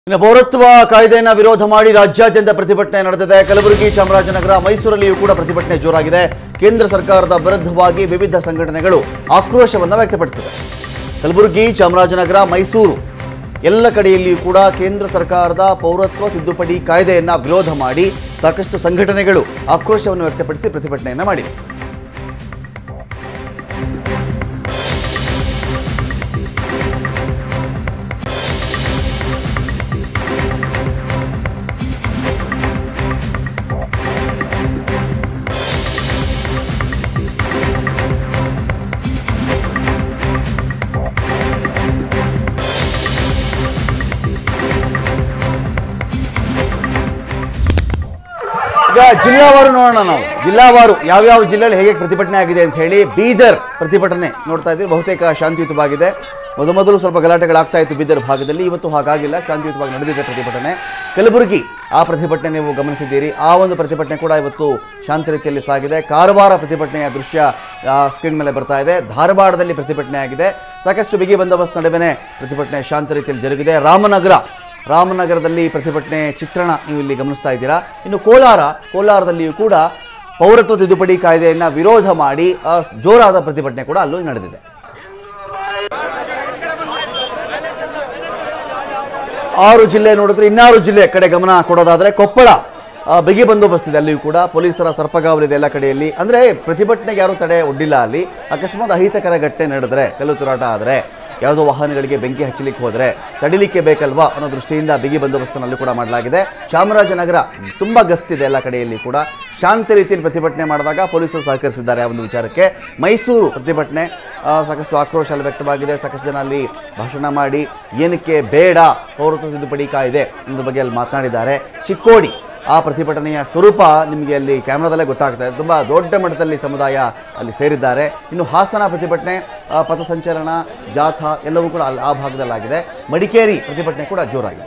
ಇನ್ನು ಪೌರತ್ವ ಕಾಯ್ದೆಯನ್ನ ವಿರೋಧ ಮಾಡಿ ರಾಜ್ಯಾದ್ಯಂತ ಪ್ರತಿಭಟನೆ ನಡೆದಿದೆ ಕಲಬುರಗಿ ಚಾಮರಾಜನಗರ ಮೈಸೂರಲ್ಲಿಯೂ ಕೂಡ ಪ್ರತಿಭಟನೆ ಜೋರಾಗಿದೆ ಕೇಂದ್ರ ಸರ್ಕಾರದ ವಿರುದ್ಧವಾಗಿ ವಿವಿಧ ಸಂಘಟನೆಗಳು ಆಕ್ರೋಶವನ್ನು ವ್ಯಕ್ತಪಡಿಸಿದೆ ಕಲಬುರಗಿ ಚಾಮರಾಜನಗರ ಮೈಸೂರು ಎಲ್ಲ ಕಡೆಯಲ್ಲಿಯೂ ಕೂಡ ಕೇಂದ್ರ ಸರ್ಕಾರದ ಪೌರತ್ವ ತಿದ್ದುಪಡಿ ಕಾಯ್ದೆಯನ್ನ ವಿರೋಧ ಮಾಡಿ ಸಾಕಷ್ಟು ಸಂಘಟನೆಗಳು ಆಕ್ರೋಶವನ್ನು ವ್ಯಕ್ತಪಡಿಸಿ ಪ್ರತಿಭಟನೆಯನ್ನ ಮಾಡಿವೆ ಈಗ ಜಿಲ್ಲಾವಾರು ನೋಡೋಣ ನಾವು ಜಿಲ್ಲಾವಾರು ಯಾವ್ಯಾವ ಜಿಲ್ಲೆಯಲ್ಲಿ ಹೇಗೆ ಪ್ರತಿಭಟನೆ ಆಗಿದೆ ಅಂತ ಹೇಳಿ ಬೀದರ್ ಪ್ರತಿಭಟನೆ ನೋಡ್ತಾ ಇದ್ದೀವಿ ಬಹುತೇಕ ಶಾಂತಿಯುತವಾಗಿದೆ ಮೊದಮೊದಲು ಸ್ವಲ್ಪ ಗಲಾಟೆಗಳಾಗ್ತಾ ಇತ್ತು ಬೀದರ್ ಭಾಗದಲ್ಲಿ ಇವತ್ತು ಹಾಗಾಗಿಲ್ಲ ಶಾಂತಿಯುತವಾಗಿ ನಡೆದಿದೆ ಪ್ರತಿಭಟನೆ ಕಲಬುರಗಿ ಆ ಪ್ರತಿಭಟನೆ ನೀವು ಗಮನಿಸಿದ್ದೀರಿ ಆ ಒಂದು ಪ್ರತಿಭಟನೆ ಕೂಡ ಇವತ್ತು ಶಾಂತ ರೀತಿಯಲ್ಲಿ ಸಾಗಿದೆ ಕಾರವಾರ ಪ್ರತಿಭಟನೆಯ ದೃಶ್ಯ ಆ, ಸ್ಕ್ರೀನ್ ಮೇಲೆ ಬರ್ತಾ ಇದೆ ಧಾರವಾಡದಲ್ಲಿ ಪ್ರತಿಭಟನೆ ಆಗಿದೆ ಸಾಕಷ್ಟು ಬಿಗಿ ಬಂದೋಬಸ್ತ್ ನಡುವೆನೇ ಪ್ರತಿಭಟನೆ ಶಾಂತ ರೀತಿಯಲ್ಲಿ ಜರುಗಿದೆ ರಾಮನಗರ ರಾಮನಗರದಲ್ಲಿ ಪ್ರತಿಭಟನೆ ಚಿತ್ರಣ ನೀವು ಇಲ್ಲಿ ಗಮನಿಸ್ತಾ ಇದ್ದೀರಾ ಇನ್ನು ಕೋಲಾರ ಕೋಲಾರದಲ್ಲಿಯೂ ಕೂಡ ಪೌರತ್ವ ತಿದ್ದುಪಡಿ ಕಾಯ್ದೆಯನ್ನ ವಿರೋಧ ಮಾಡಿ ಆ, ಜೋರಾದ ಪ್ರತಿಭಟನೆ ಕೂಡ ಅಲ್ಲೂ ನಡೆದಿದೆ ಆರು ಜಿಲ್ಲೆ ನೋಡಿದ್ರೆ ಇನ್ನಾರು ಜಿಲ್ಲೆ ಕಡೆ ಗಮನ ಕೊಡೋದಾದ್ರೆ ಕೊಪ್ಪಳ ಆ, ಬಿಗಿ ಬಂದೋಬಸ್ತ್ ಇದೆ ಅಲ್ಲಿಯೂ ಕೂಡ ಪೊಲೀಸರ ಸರ್ಪಗಾವಲಿದೆ ಎಲ್ಲ ಕಡೆಯಲ್ಲಿ ಅಂದ್ರೆ ಪ್ರತಿಭಟನೆಗೆ ಯಾರು ತಡೆ ಒಡ್ಡಿಲ್ಲ ಅಲ್ಲಿ ಅಕಸ್ಮಾತ್ ಅಹಿತಕರ ಘಟನೆ ನಡೆದ್ರೆ ಕಲ್ಲು ತೂರಾಟ ಆದರೆ ಯಾವುದೋ ವಾಹನಗಳಿಗೆ ಬೆಂಕಿ ಹಚ್ಚಲಿಕ್ಕೆ ಹೋದರೆ ತಡಿಲಿಕ್ಕೆ ಬೇಕಲ್ವಾ ಅನ್ನೋ ದೃಷ್ಟಿಯಿಂದ ಬಿಗಿ ಬಂದೋಬಸ್ತನಲ್ಲಿ ಕೂಡ ಮಾಡಲಾಗಿದೆ ಚಾಮರಾಜನಗರ ತುಂಬ ಗಸ್ತಿದೆ ಎಲ್ಲ ಕಡೆಯಲ್ಲಿ ಕೂಡ ಶಾಂತ ರೀತಿಯಲ್ಲಿ ಪ್ರತಿಭಟನೆ ಮಾಡಿದಾಗ ಪೊಲೀಸರು ಸಹಕರಿಸಿದ್ದಾರೆ ಆ ಒಂದು ವಿಚಾರಕ್ಕೆ ಮೈಸೂರು ಪ್ರತಿಭಟನೆ ಆ, ಸಾಕಷ್ಟು ಆಕ್ರೋಶ ಅಲ್ಲಿ ವ್ಯಕ್ತವಾಗಿದೆ ಸಾಕಷ್ಟು ಜನ ಅಲ್ಲಿ ಭಾಷಣ ಮಾಡಿ ಏನಕ್ಕೆ ಬೇಡ ಪೌರತ್ವ ತಿದ್ದುಪಡಿ ಕಾಯ್ದೆ ಅನ್ನೋದ್ರ ಬಗ್ಗೆ ಅಲ್ಲಿ ಮಾತನಾಡಿದ್ದಾರೆ ಚಿಕ್ಕೋಡಿ ಆ ಪ್ರತಿಭಟನೆಯ ಸ್ವರೂಪ ನಿಮಗೆ ಅಲ್ಲಿ ಕ್ಯಾಮ್ರಾದಲ್ಲೇ ಗೊತ್ತಾಗ್ತಾ ಇದೆ ತುಂಬ ದೊಡ್ಡ ಮಟ್ಟದಲ್ಲಿ ಸಮುದಾಯ ಅಲ್ಲಿ ಸೇರಿದ್ದಾರೆ ಇನ್ನು ಹಾಸನ ಪ್ರತಿಭಟನೆ ಆ, ಪಥಸಂಚಲನ ಜಾಥಾ ಎಲ್ಲವೂ ಕೂಡ ಅಲ್ಲಿ ಆ ಭಾಗದಲ್ಲಾಗಿದೆ ಮಡಿಕೇರಿ ಪ್ರತಿಭಟನೆ ಕೂಡ ಜೋರಾಗಿದೆ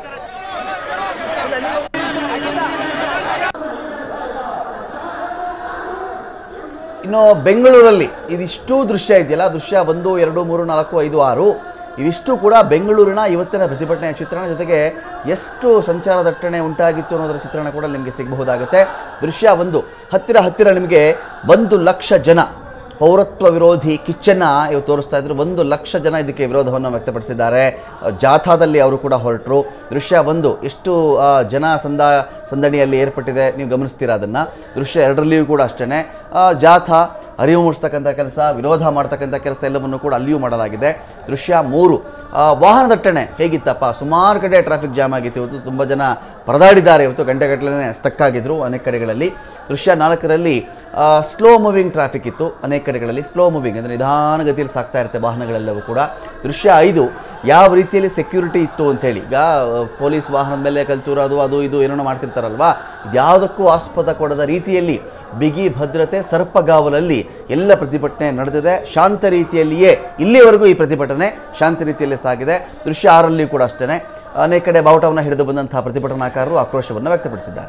ಇನ್ನು ಬೆಂಗಳೂರಲ್ಲಿ ಇದಿಷ್ಟು ದೃಶ್ಯ ಇದೆಯಲ್ಲ ದೃಶ್ಯ ಒಂದು ಎರಡು ಮೂರು ನಾಲ್ಕು ಐದು ಆರು ಇವಿಷ್ಟು ಕೂಡ ಬೆಂಗಳೂರಿನ ಇವತ್ತಿನ ಪ್ರತಿಭಟನೆಯ ಚಿತ್ರಣ ಜೊತೆಗೆ ಎಷ್ಟು ಸಂಚಾರ ದಟ್ಟಣೆ ಉಂಟಾಗಿತ್ತು ಅನ್ನೋದರ ಚಿತ್ರಣ ಕೂಡ ನಿಮಗೆ ಸಿಗಬಹುದಾಗುತ್ತೆ ದೃಶ್ಯ ಒಂದು ಹತ್ತಿರ ಹತ್ತಿರ ನಿಮಗೆ ಒಂದು ಲಕ್ಷ ಜನ ಪೌರತ್ವ ವಿರೋಧಿ ಕಿಚ್ಚನ್ನ ಇವತ್ತು ತೋರಿಸ್ತಾ ಇದ್ರು ಒಂದು ಲಕ್ಷ ಜನ ಇದಕ್ಕೆ ವಿರೋಧವನ್ನು ವ್ಯಕ್ತಪಡಿಸಿದ್ದಾರೆ ಅಹ್, ಜಾಥಾದಲ್ಲಿ ಅವರು ಕೂಡ ಹೊರಟರು ದೃಶ್ಯ ಒಂದು ಎಷ್ಟು ಆ, ಜನ ಸಂದ ಸಂದಣಿಯಲ್ಲಿ ಏರ್ಪಟ್ಟಿದೆ ನೀವು ಗಮನಿಸ್ತೀರಾ ಅದನ್ನು ದೃಶ್ಯ ಎರಡರಲ್ಲಿಯೂ ಕೂಡ ಅಷ್ಟೇ ಜಾಥಾ ಅರಿವು ಮೂಡಿಸ್ತಕ್ಕಂಥ ಕೆಲಸ ವಿರೋಧ ಮಾಡ್ತಕ್ಕಂಥ ಕೆಲಸ ಎಲ್ಲವನ್ನು ಕೂಡ ಅಲ್ಲಿಯೂ ಮಾಡಲಾಗಿದೆ ದೃಶ್ಯ ಮೂರು ಆ, ವಾಹನ ದಟ್ಟಣೆ ಹೇಗಿತ್ತಪ್ಪ ಸುಮಾರು ಕಡೆ ಟ್ರಾಫಿಕ್ ಜಾಮ್ ಆಗಿತ್ತು ಇವತ್ತು ತುಂಬ ಜನ ಪರದಾಡಿದ್ದಾರೆ ಇವತ್ತು ಗಂಟೆಗಟ್ಟಲೆ ಸ್ಟಕ್ ಆಗಿದ್ರು ಅನೇಕ ಕಡೆಗಳಲ್ಲಿ ದೃಶ್ಯ ನಾಲ್ಕರಲ್ಲಿ ಸ್ಲೋ ಮೂವಿಂಗ್ ಟ್ರಾಫಿಕ್ ಇತ್ತು ಅನೇಕ ಕಡೆಗಳಲ್ಲಿ ಸ್ಲೋ ಮೂವಿಂಗ್ ಅಂದರೆ ನಿಧಾನಗತಿಯಲ್ಲಿ ಸಾಗ್ತಾ ಇರುತ್ತೆ ವಾಹನಗಳೆಲ್ಲವೂ ಕೂಡ ದೃಶ್ಯ ಐದು ಯಾವ ರೀತಿಯಲ್ಲಿ ಸೆಕ್ಯೂರಿಟಿ ಇತ್ತು ಅಂತೇಳಿ ಈಗ ಆ, ಪೊಲೀಸ್ ವಾಹನದ ಮೇಲೆ ಕಲ್ತೂರೋದು ಅದು ಇದು ಏನೋ ಮಾಡ್ತಿರ್ತಾರಲ್ವಾ ಇದ್ಯಾವುದಕ್ಕೂ ಆಸ್ಪದ ಕೊಡದ ರೀತಿಯಲ್ಲಿ ಬಿಗಿ ಭದ್ರತೆ ಸರ್ಪಗಾವಲಲ್ಲಿ ಎಲ್ಲ ಪ್ರತಿಭಟನೆ ನಡೆದಿದೆ ಶಾಂತ ರೀತಿಯಲ್ಲಿಯೇ ಇಲ್ಲಿವರೆಗೂ ಈ ಪ್ರತಿಭಟನೆ ಶಾಂತ ರೀತಿಯಲ್ಲಿ ಸಾಗಿದೆ ದೃಶ್ಯ ಆರಲ್ಲಿ ಕೂಡ ಅಷ್ಟೇ ಅನೇಕ ಕಡೆ ಬಾವುಟವನ್ನು ಹಿಡಿದು ಬಂದಂತಹ ಪ್ರತಿಭಟನಾಕಾರರು ಆಕ್ರೋಶವನ್ನು ವ್ಯಕ್ತಪಡಿಸಿದ್ದಾರೆ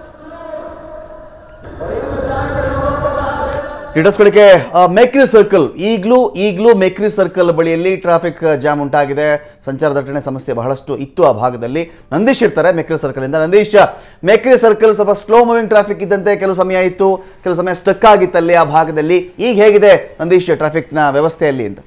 ಹಿಡಿಸ್ಕೊಳ್ಳಿಕ್ಕೆ ಮೇಕ್ರಿ ಸರ್ಕಲ್ ಈಗಲೂ ಈಗಲೂ ಮೇಕ್ರಿ ಸರ್ಕಲ್ ಬಳಿಯಲ್ಲಿ ಟ್ರಾಫಿಕ್ ಜಾಮ್ ಉಂಟಾಗಿದೆ ಸಂಚಾರ ದಟ್ಟಣೆ ಸಮಸ್ಯೆ ಬಹಳಷ್ಟು ಇತ್ತು ಆ ಭಾಗದಲ್ಲಿ ನಂದೀಶ್ ಇರ್ತಾರೆ ಮೇಕ್ರಿ ಸರ್ಕಲ್ ಇಂದ ನಂದೀಶ್ ಮೇಕ್ರಿ ಸರ್ಕಲ್ ಸ್ವಲ್ಪ ಸ್ಲೋ ಮೂವಿಂಗ್ ಟ್ರಾಫಿಕ್ ಇದ್ದಂತೆ ಕೆಲವು ಸಮಯ ಇತ್ತು ಕೆಲವು ಸಮಯ ಸ್ಟಕ್ ಆಗಿತ್ತಲ್ಲಿ ಆ ಭಾಗದಲ್ಲಿ ಈಗ ಹೇಗಿದೆ ನಂದೀಶ್ ಟ್ರಾಫಿಕ್ನ ವ್ಯವಸ್ಥೆಯಲ್ಲಿ ಅಂತ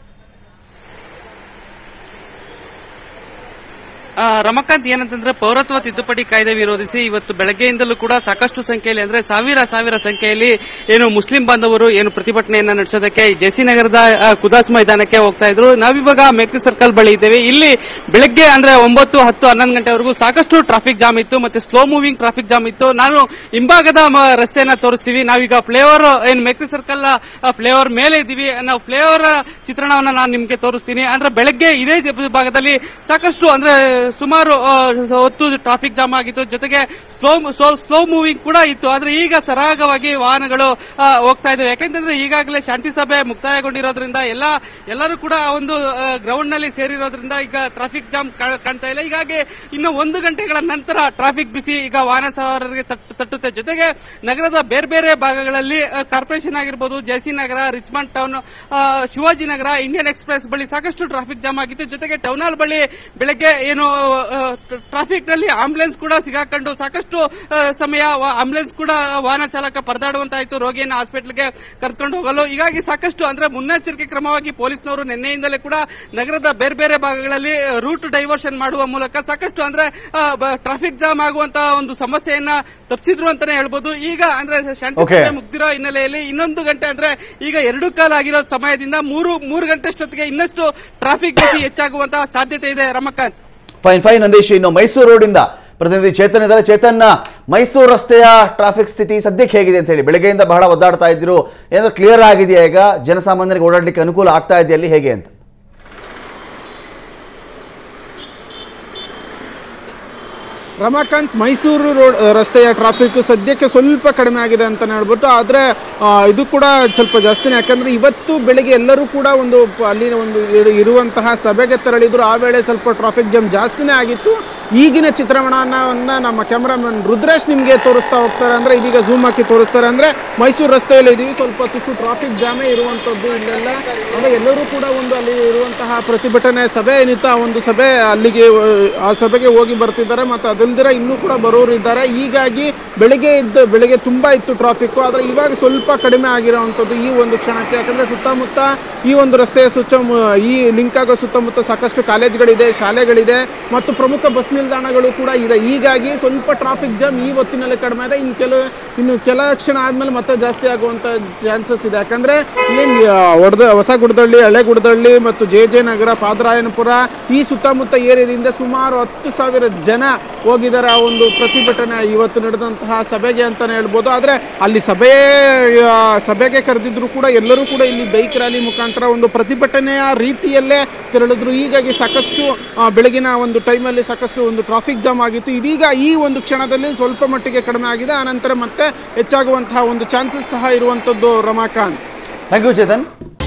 ಆ, ರಮಕಾಂತ್ ಏನಂತಂದ್ರೆ ಪೌರತ್ವ ತಿದ್ದುಪಡಿ ಕಾಯ್ದೆ ವಿರೋಧಿಸಿ ಇವತ್ತು ಬೆಳಗ್ಗೆಯಿಂದಲೂ ಕೂಡ ಸಾಕಷ್ಟು ಸಂಖ್ಯೆಯಲ್ಲಿ ಅಂದ್ರೆ ಸಾವಿರ ಸಾವಿರ ಸಂಖ್ಯೆಯಲ್ಲಿ ಏನು ಮುಸ್ಲಿಂ ಬಾಂಧವರು ಏನು ಪ್ರತಿಭಟನೆಯನ್ನ ನಡೆಸೋದಕ್ಕೆ ಜೆಸಿ ನಗರದ ಆ, ಕುದಾಸ್ ಮೈದಾನಕ್ಕೆ ಹೋಗ್ತಾ ಇದ್ರು ನಾವಿವಾಗ ಮೇಕ್ರಿ ಸರ್ಕಲ್ ಬಳಿ ಇದ್ದೇವೆ ಇಲ್ಲಿ ಬೆಳಗ್ಗೆ ಅಂದ್ರೆ ಒಂಬತ್ತು ಹತ್ತು ಹನ್ನೊಂದು ಗಂಟೆವರೆಗೂ ಸಾಕಷ್ಟು ಟ್ರಾಫಿಕ್ ಜಾಮ್ ಇತ್ತು ಮತ್ತೆ ಸ್ಲೋ ಮೂವಿಂಗ್ ಟ್ರಾಫಿಕ್ ಜಾಮ್ ಇತ್ತು ನಾನು ಹಿಂಭಾಗದ ಮ- ರಸ್ತೆಯನ್ನ ತೋರಿಸ್ತೀವಿ ನಾವೀಗ ಫ್ಲೇವರ್ ಏನು ಮೇಕ್ರಿ ಸರ್ಕಲ್ ಫ್ಲೇವರ್ ಮೇಲೆ ಇದ್ದೀವಿ ನಾವು ಫ್ಲೇವರ್ ಚಿತ್ರಣವನ್ನ ನಾನು ನಿಮ್ಗೆ ತೋರಿಸ್ತೀನಿ ಅಂದ್ರೆ ಬೆಳಗ್ಗೆ ಇದೇ ಭಾಗದಲ್ಲಿ ಸಾಕಷ್ಟು ಅಂದ್ರೆ ಸುಮಾರು ಆ, ಹೊತ್ತು ಟ್ರಾಫಿಕ್ ಜಾಮ್ ಆಗಿತ್ತು ಜೊತೆಗೆ ಸ್ಲೋ ಸ್ಲೋ ಮೂವಿಂಗ್ ಕೂಡ ಇತ್ತು ಆದ್ರೆ ಈಗ ಸರಾಗವಾಗಿ ವಾಹನಗಳು ಆ, ಹೋಗ್ತಾ ಇದ್ದಾವೆ ಯಾಕೆಂತಂದ್ರೆ ಈಗಾಗಲೇ ಶಾಂತಿ ಸಭೆ ಮುಕ್ತಾಯಗೊಂಡಿರೋದ್ರಿಂದ ಎಲ್ಲ ಎಲ್ಲರೂ ಕೂಡ ಆ ಒಂದು ಗ್ರೌಂಡ್ ನಲ್ಲಿ ಸೇರಿರೋದ್ರಿಂದ ಈಗ ಟ್ರಾಫಿಕ್ ಜಾಮ್ ಕಾ- ಕಾಣ್ತಾ ಇಲ್ಲ ಹೀಗಾಗಿ ಇನ್ನು ಒಂದು ಗಂಟೆಗಳ ನಂತರ ಟ್ರಾಫಿಕ್ ಬಿಸಿ ಈಗ ವಾಹನ ಸವಾರರಿಗೆ ತಟ್ಟು- ತಟ್ಟುತ್ತೆ ಜೊತೆಗೆ ನಗರದ ಬೇರೆ ಬೇರೆ ಭಾಗಗಳಲ್ಲಿ ಕಾರ್ಪೊರೇಷನ್ ಆಗಿರ್ಬೋದು JC Nagar Richmond Town Shivaji Nagar Indian Express ಬಳಿ ಸಾಕಷ್ಟು ಟ್ರಾಫಿಕ್ ಜಾಮ್ ಆಗಿತ್ತು ಜೊತೆಗೆ ಟೌನ್ ಹಾಲ್ ಬಳಿ ಬೆಳಗ್ಗೆ ಏನು ಟ್ರಾಫಿಕ್ ನಲ್ಲಿ ಆಂಬುಲೆನ್ಸ್ ಕೂಡ ಸಿಗಾಕೊಂಡು ಸಾಕಷ್ಟು ಆ, ಸಮಯ ವ- ಆಂಬುಲೆನ್ಸ್ ಕೂಡ ವಾಹನ ಚಾಲಕ ಪರದಾಡುವಂತಾಯ್ತು ರೋಗಿಯನ್ನು ಹಾಸ್ಪಿಟಲ್ಗೆ ಕರೆದುಕೊಂಡು ಹೋಗಲು ಹೀಗಾಗಿ ಸಾಕಷ್ಟು ಅಂದ್ರೆ ಮುನ್ನೆಚ್ಚರಿಕೆ ಕ್ರಮವಾಗಿ ಪೊಲೀಸ್ನವರು ನಿನ್ನೆಯಿಂದಲೇ ಕೂಡ ನಗರದ ಬೇರೆ ಬೇರೆ ಭಾಗಗಳಲ್ಲಿ ರೂಟ್ ಡೈವರ್ಷನ್ ಮಾಡುವ ಮೂಲಕ ಸಾಕಷ್ಟು ಅಂದ್ರೆ ಟ್ರಾಫಿಕ್ ಜಾಮ್ ಆಗುವಂತಹ ಒಂದು ಸಮಸ್ಯೆಯನ್ನ ತಪ್ಪಿಸಿದ್ರು ಅಂತಾನೆ ಹೇಳ್ಬೋದು ಈಗ ಅಂದ್ರೆ ಶಾಂತಿ Okay. ಸಭೆ ಮುಗ್ದಿರೋ ಹಿನ್ನೆಲೆಯಲ್ಲಿ ಇನ್ನೊಂದು ಗಂಟೆ ಅಂದ್ರೆ ಈಗ ಎರಡು ಕಾಲ ಆಗಿರೋ ಸಮಯದಿಂದ ಮೂರು ಮೂರು ಗಂಟೆ ಅಷ್ಟೊತ್ತಿಗೆ ಇನ್ನಷ್ಟು ಟ್ರಾಫಿಕ್ ಗತಿ ಹೆಚ್ಚಾಗುವಂತಹ ಸಾಧ್ಯತೆ ಇದೆ ರಮಕಾಂತ್ ಫೈನ್ ಫೈನ್ ನಂದೀಶ್ ಇನ್ನು ಮೈಸೂರು ರೋಡಿಂದ ಪ್ರತಿನಿಧಿ ಚೇತನ್ ಇದ್ದಾರೆ ಚೇತನ್ ಮೈಸೂರು ರಸ್ತೆಯ ಟ್ರಾಫಿಕ್ ಸ್ಥಿತಿ ಸದ್ಯಕ್ಕೆ ಹೇಗಿದೆ ಅಂತ ಹೇಳಿ ಬೆಳಗ್ಗೆಯಿಂದ ಬಹಳ ಒದ್ದಾಡ್ತಾ ಇದ್ರು ಏನಾದ್ರು ಕ್ಲಿಯರ್ ಆಗಿದೆಯಾ ಈಗ ಜನಸಾಮಾನ್ಯರಿಗೆ ಓಡಾಡ್ಲಿಕ್ಕೆ ಅನುಕೂಲ ಆಗ್ತಾ ಇದೆಯಾ ಅಲ್ಲಿ ಹೇಗೆ ಅಂತ ರಮಾಕಾಂತ್ ಮೈಸೂರು ರೋಡ್ ರಸ್ತೆಯ ಟ್ರಾಫಿಕ್ ಸದ್ಯಕ್ಕೆ ಸ್ವಲ್ಪ ಕಡಿಮೆ ಆಗಿದೆ ಅಂತ ಹೇಳ್ಬಿಟ್ಟು ಆದರೆ ಇದು ಕೂಡ ಸ್ವಲ್ಪ ಜಾಸ್ತಿನೇ ಯಾಕಂದ್ರೆ ಇವತ್ತು ಬೆಳಿಗ್ಗೆ ಎಲ್ಲರೂ ಕೂಡ ಒಂದು ಪ- ಅಲ್ಲಿನ ಒಂದು ಇರು- ಇರುವಂತಹ ಸಭೆಗೆ ತೆರಳಿದ್ರು ಆ ವೇಳೆ ಸ್ವಲ್ಪ ಟ್ರಾಫಿಕ್ ಜಾಮ್ ಜಾಸ್ತಿನೇ ಆಗಿತ್ತು ಈಗಿನ ಚಿತ್ರಣವನ್ನ ನಮ್ಮ ಕ್ಯಾಮ್ರಾಮನ್ ರುದ್ರೇಶ್ ನಿಮಗೆ ತೋರಿಸ್ತಾ ಹೋಗ್ತಾರೆ ಅಂದ್ರೆ ಇದೀಗ ಝೂಮ್ ಹಾಕಿ ತೋರಿಸ್ತಾರೆ ಅಂದ್ರೆ ಮೈಸೂರು ರಸ್ತೆಯಲ್ಲಿ ಇದೀವಿ ಸ್ವಲ್ಪ ತುಸು ಟ್ರಾಫಿಕ್ ಜಾಮೇ ಇರುವಂಥದ್ದು ಇಲ್ಲೆಲ್ಲ ಅಂದ್ರೆ ಎಲ್ಲರೂ ಕೂಡ ಒಂದು ಅಲ್ಲಿ ಇರುವಂತಹ ಪ್ರತಿಭಟನೆ ಸಭೆ ಏನಿತ್ತು ಆ ಒಂದು ಸಭೆ ಅಲ್ಲಿಗೆ ಆ, ಆ ಸಭೆಗೆ ಹೋಗಿ ಬರ್ತಿದ್ದಾರೆ ಮತ್ತು ಅದಲ್ದಿರ ಇನ್ನೂ ಕೂಡ ಬರೋರು ಇದ್ದಾರೆ ಹೀಗಾಗಿ ಬೆಳಿಗ್ಗೆ ಇದ್ದು ಬೆಳಿಗ್ಗೆ ತುಂಬಾ ಇತ್ತು ಟ್ರಾಫಿಕ್ ಆದರೆ ಇವಾಗ ಸ್ವಲ್ಪ ಕಡಿಮೆ ಆಗಿರೋವಂಥದ್ದು ಈ ಒಂದು ಕ್ಷಣಕ್ಕೆ ಯಾಕಂದ್ರೆ ಸುತ್ತಮುತ್ತ ಈ ಒಂದು ರಸ್ತೆಯ ಸುತ್ತ ಈ ಲಿಂಕ್ ಆಗೋ ಸುತ್ತಮುತ್ತ ಸಾಕಷ್ಟು ಕಾಲೇಜ್ಗಳಿದೆ ಶಾಲೆಗಳಿದೆ ಮತ್ತು ಪ್ರಮುಖ ಬಸ್ ನಿಲ್ದಾಣಗಳು ಕೂಡ ಇದೆ ಹೀಗಾಗಿ ಸ್ವಲ್ಪ ಟ್ರಾಫಿಕ್ ಜಾಮ್ ಈ ಹೊತ್ತಿನಲ್ಲಿ ಕಡಿಮೆ ಇದೆ ಇನ್ನು ಕೆಲವು ಇನ್ನು ಕೆಲ ಕ್ಷಣ ಆದ್ಮೇಲೆ ಮತ್ತೆ ಜಾಸ್ತಿ ಆಗುವಂತ ಚಾನ್ಸಸ್ ಇದೆ ಯಾಕಂದ್ರೆ ಏನು ಹೊಡೆದ ಹೊಸಗುಡದಳ್ಳಿ ಹಳೆಗುಡದಳ್ಳಿ ಮತ್ತು ಜೆ ಜೆ ನಗರ ಪಾದರಾಯನಪುರ ಈ ಸುತ್ತಮುತ್ತ ಏರಿಯಾದಿಂದ ಸುಮಾರು ಹತ್ತು ಸಾವಿರ ಜನ ಹೋಗಿದ್ದಾರೆ ಆ ಒಂದು ಪ್ರತಿಭಟನೆ ಇವತ್ತು ನಡೆದಂತಹ ಸಭೆಗೆ ಅಂತಾನೆ ಹೇಳ್ಬೋದು ಆದರೆ ಅಲ್ಲಿ ಸಭೆ ಆ, ಸಭೆಗೆ ಕರೆದಿದ್ರು ಕೂಡ ಎಲ್ಲರೂ ಕೂಡ ಇಲ್ಲಿ ಬೈಕ್ ರ್ಯಾಲಿ ಮುಖಾಂತರ ಒಂದು ಪ್ರತಿಭಟನೆಯ ರೀತಿಯಲ್ಲೇ ತೆರಳಿದ್ರು ಹೀಗಾಗಿ ಸಾಕಷ್ಟು ಆ, ಬೆಳಗಿನ ಒಂದು ಟೈಮಲ್ಲಿ ಸಾಕಷ್ಟು ಒಂದು ಟ್ರಾಫಿಕ್ ಜಾಮ್ ಆಗಿತ್ತು ಇದೀಗ ಈ ಒಂದು ಕ್ಷಣದಲ್ಲಿ ಸ್ವಲ್ಪ ಮಟ್ಟಿಗೆ ಕಡಿಮೆ ಆಗಿದೆ ಆನಂತರ ಮತ್ತೆ ಹೆಚ್ಚಾಗುವಂತಹ ಒಂದು ಚಾನ್ಸಸ್ ಸಹ ಇರುವಂಥದ್ದು ರಮಾಕಾಂತ್ ಥ್ಯಾಂಕ್ ಯು ಚೇತನ್